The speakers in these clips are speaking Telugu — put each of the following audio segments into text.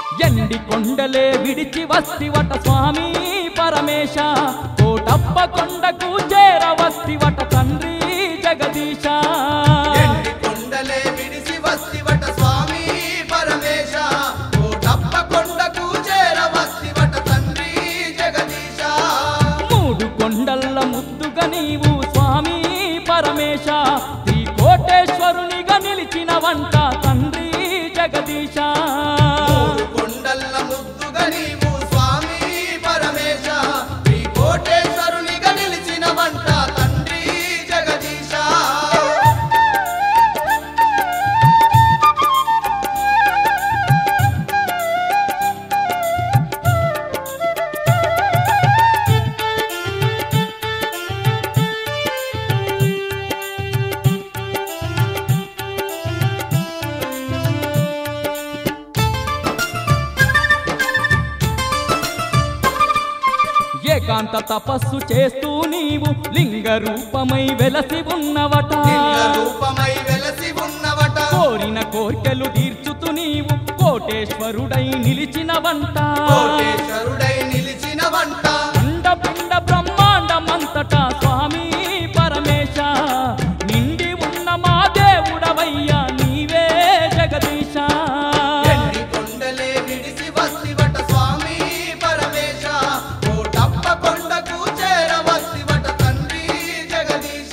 ఎండి కొండలే విడిచి వస్తివట స్వామి పరమేశ కోటప్ప కొండకు చేర వస్తివట తండ్రి జగదీశ ఎండి కొండలే విడిసి వస్తివట స్వామి పరమేశ కోటప్ప కొండకు చేర వస్తివట తండ్రి జగదీశ మూడు కొండల్ల ముద్దుగా నీవు స్వామి పరమేశ శ్రీ కోటేశ్వరునిగా నిలిచిన వంట తండ్రి జగదీశ మూడు కొండల్ల ముద్దుగా నీవు స్వామి పరమేశ శ్రీ కోటేశ్వరునిగా నిలిచిన వంట తండ్రి జగదీశ ఏకాంత తపస్సు చేస్తూ నీవు లింగ రూపమై వెలసి ఉన్నవట లింగ రూపమై వెలసి ఉన్నవట కోరిన కోర్కెలు తీర్చుతూ నీవు కోటేశ్వరుడై నిలిచిన వంట కోటేశ్వరుడై నిలిచిన వంట అండపిండ బ్రహ్మాండమంతటా స్వామి పరమేశ నిండి ఉన్న మా దేవుడవయ్యా నీవే జగదీశ ఎండి కొండలే విడిసి వస్తివట స్వామి పరమేశ కోటప్ప కొండకు చేర వస్తివట తండ్రి జగదీశ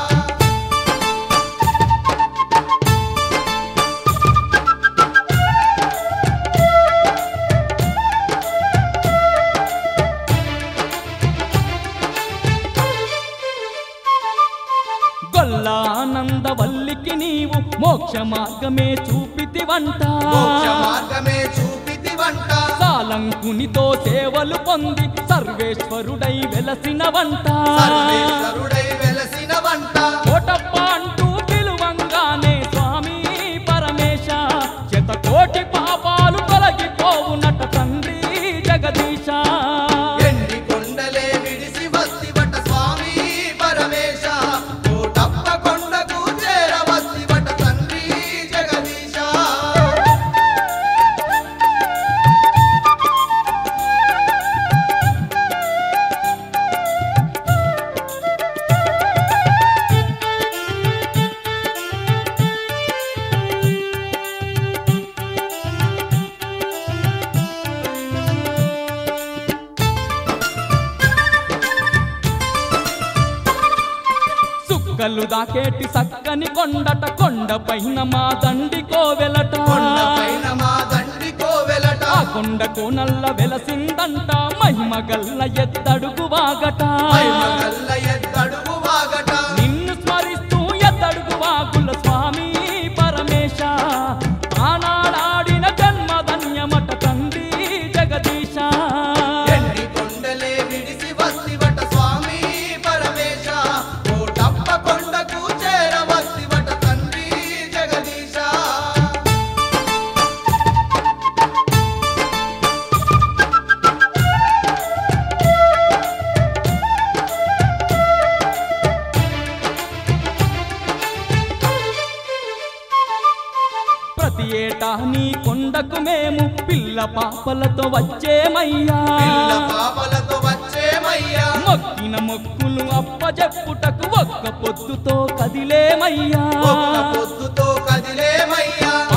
గొల్లానందవల్లికి నీవు మోక్ష మార్గమే చూపితివంట మోక్ష మార్గమే చూపితి వంట సాలంకునితో సేవలు పొంది సర్వేశ్వరుడై వెలసిన వంట సర్వేశ్వరుడై వెలసిన వంట కోటప్ప అంటూ పిలువంగానే స్వామి పరమేశ శతకోటి పాపాలు తొలగిపోవునట తండ్రి జగదీశ ఎండి కొండలే విడిసి వస్తివట స్వామి పరమేశ కోటప్ప కొండకు చేర వస్తివట తండ్రి జగదీశ సుక్కలు దాకేటి సక్కని కొండట కొండ పైన మా దండి కోవెలట కొండపైన మా దండి కోవెలట ఆ కొండ కోనల్ల వెలసిందంట మహిమ గల్ల ఎత్తడుగు వాగట మహిమగల్ల ఎద్దడుగు వాగట నిన్ను స్మరిస్తూ ఎత్తడుగు వాగుల స్వామి పరమేశ ఆనాడాడిన జన్మధన్యమట తండ్రి జగదీశ ఎండి కొండలే విడిసి వస్తివట స్వామి పరమేశ కోటప్ప కొండకు చేర వస్తివట తండ్రి జగదీశ ప్రతి ఏటా నీ కొండకు మేము పిల్ల పాపలతో వచ్చేమయ్యా పిల్ల పాపలతో వచ్చేమయ్యా మొక్కిన మొక్కులు అప్పజెప్పుటకు ఒక్క పొద్దుతో కదిలేమయ్యా ఒక్క పొద్దుతో కదిలేమయ్యా